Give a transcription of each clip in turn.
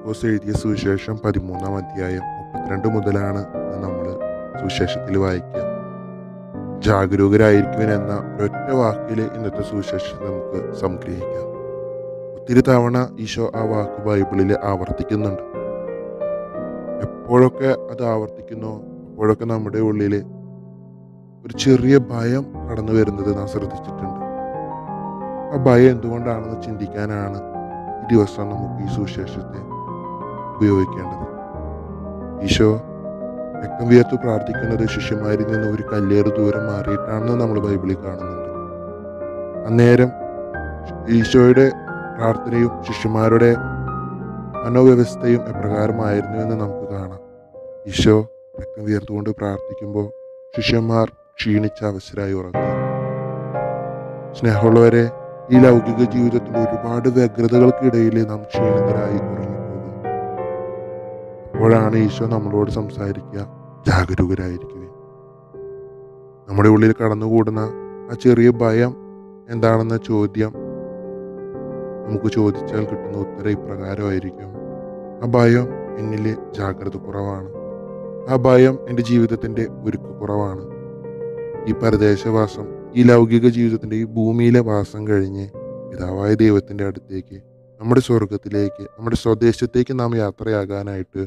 മാർക്കോസ് എഴുതിയ സുവിശേഷം പതിമൂന്നാം അധ്യായം മുപ്പത്തിരണ്ട് മുതലാണ് നമ്മൾ സുവിശേഷത്തിൽ വായിക്കുക ജാഗരൂകരായിരിക്കുവിൻ എന്ന ഒരൊറ്റ വാക്കിൽ ഇന്നത്തെ സുവിശേഷത്തെ നമുക്ക് സംഗ്രഹിക്കാം ഒത്തിരി തവണ ഈശോ ആ വാക്ക് ബൈബിളിൽ ആവർത്തിക്കുന്നുണ്ട് എപ്പോഴൊക്കെ അത് ആവർത്തിക്കുന്നോ അപ്പോഴൊക്കെ നമ്മുടെ ഉള്ളിൽ ഒരു ചെറിയ ഭയം കടന്നു വരുന്നത് നാം ശ്രദ്ധിച്ചിട്ടുണ്ട് ആ ഭയം എന്തുകൊണ്ടാണെന്ന് ചിന്തിക്കാനാണ് ഈ ദിവസം നമുക്ക് ഈ സുവിശേഷത്തെ ഉപയോഗിക്കേണ്ടത് ഈശോ രക്തം വിയർത്ത് പ്രാർത്ഥിക്കുന്നത് ശിഷ്യന്മാരിൽ നിന്ന് ഒരു കല്ലേറ് ദൂരം മാറിയിട്ടാണെന്ന് നമ്മൾ ബൈബിളിൽ കാണുന്നുണ്ട് അന്നേരം ഈശോയുടെ പ്രാർത്ഥനയും ശിഷ്യന്മാരുടെ മനോവ്യവസ്ഥയും എപ്രകാരമായിരുന്നു എന്ന് നമുക്ക് കാണാം ഈശോ രക്തം വിയർത്തുകൊണ്ട് പ്രാർത്ഥിക്കുമ്പോൾ ശിഷ്യന്മാർ ക്ഷീണിച്ച അവസരമായി ഉറങ്ങുക സ്നേഹമുള്ളവരെ ഈ ലൗകിക ജീവിതത്തിൽ ഒരുപാട് വ്യഗ്രതകൾക്കിടയിൽ നാം ക്ഷീണിതരായി ഉറങ്ങിപ്പോകും അപ്പോഴാണ് ഈശോ നമ്മളോട് സംസാരിക്കുക ജാഗരൂകരായിരിക്കുക നമ്മുടെ ഉള്ളിൽ കടന്നുകൂടുന്ന ആ ചെറിയ ഭയം എന്താണെന്ന ചോദ്യം നമുക്ക് ചോദിച്ചാൽ കിട്ടുന്ന ഉത്തരം ഇപ്രകാരമായിരിക്കും ആ ഭയം എന്നിലെ ജാഗ്രത കുറവാണ് ആ ഭയം എൻ്റെ ജീവിതത്തിൻ്റെ ഒരുക്ക് കുറവാണ് ഈ പരദേശവാസം ഈ ലൗകിക ജീവിതത്തിൻ്റെ ഈ ഭൂമിയിലെ വാസം കഴിഞ്ഞ് പിതാവായ ദൈവത്തിൻ്റെ അടുത്തേക്ക് നമ്മുടെ സ്വർഗത്തിലേക്ക് നമ്മുടെ സ്വദേശത്തേക്ക് നാം യാത്രയാകാനായിട്ട്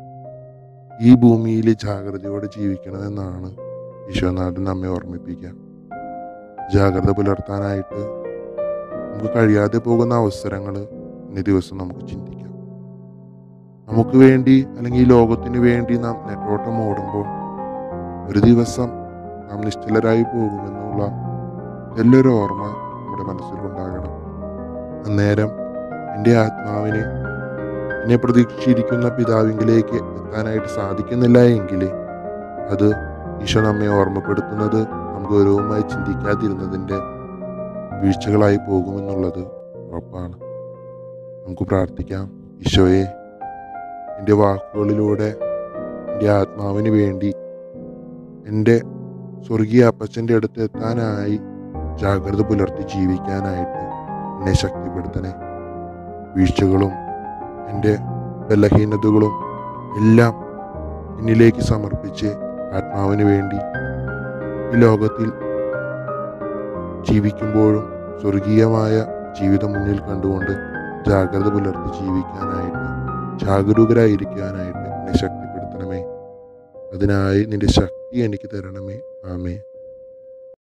ഈ ഭൂമിയിൽ ജാഗ്രതയോടെ ജീവിക്കണമെന്നാണ് ഈശോനാഥൻ നമ്മെ ഓർമ്മിപ്പിക്കുക ജാഗ്രത പുലർത്താനായിട്ട് നമുക്ക് കഴിയാതെ പോകുന്ന അവസരങ്ങൾ ഇന്ന ദിവസം നമുക്ക് ചിന്തിക്കാം നമുക്ക് വേണ്ടി അല്ലെങ്കിൽ ഈ ലോകത്തിന് വേണ്ടി നാം നെട്ടോട്ടം ഓടുമ്പോൾ ഒരു ദിവസം നാം നിശ്ചലരായി പോകുമെന്നുള്ള നല്ലൊരു ഓർമ്മ നമ്മുടെ മനസ്സിലുണ്ടാകണം അന്നേരം എൻ്റെ ആത്മാവിന് എന്നെ പ്രതീക്ഷിച്ചിരിക്കുന്ന പിതാവിങ്കിലേക്ക് എത്താനായിട്ട് സാധിക്കുന്നില്ല എങ്കിൽ അത് ഈശോ നമ്മെ ഓർമ്മപ്പെടുത്തുന്നത് നാം ഗൗരവമായി ചിന്തിക്കാതിരുന്നതിൻ്റെ വീഴ്ചകളായി പോകുമെന്നുള്ളത് ഉറപ്പാണ് നമുക്ക് പ്രാർത്ഥിക്കാം ഈശോയെ എൻ്റെ വാക്കുകളിലൂടെ എൻ്റെ ആത്മാവിന് വേണ്ടി എൻ്റെ സ്വർഗീയ അപ്പച്ചൻ്റെ അടുത്ത് എത്താനായി ജാഗ്രത പുലർത്തി ജീവിക്കാനായിട്ട് എന്നെ ശക്തിപ്പെടുത്തണേ വീഴ്ചകളും എൻ്റെ ബലഹീനതകളും എല്ലാം എന്നിലേക്ക് സമർപ്പിച്ച് ആത്മാവിന് വേണ്ടി ഈ ലോകത്തിൽ ജീവിക്കുമ്പോഴും സ്വർഗീയമായ ജീവിതം മുന്നിൽ കണ്ടുകൊണ്ട് ജാഗ്രത പുലർത്തി ജീവിക്കാനായിട്ട് ജാഗരൂകരായിരിക്കാനായിട്ട് എന്നെ ശക്തിപ്പെടുത്തണമേ അതിനായി നിന്റെ ശക്തി എനിക്ക് തരണമേ ആമേ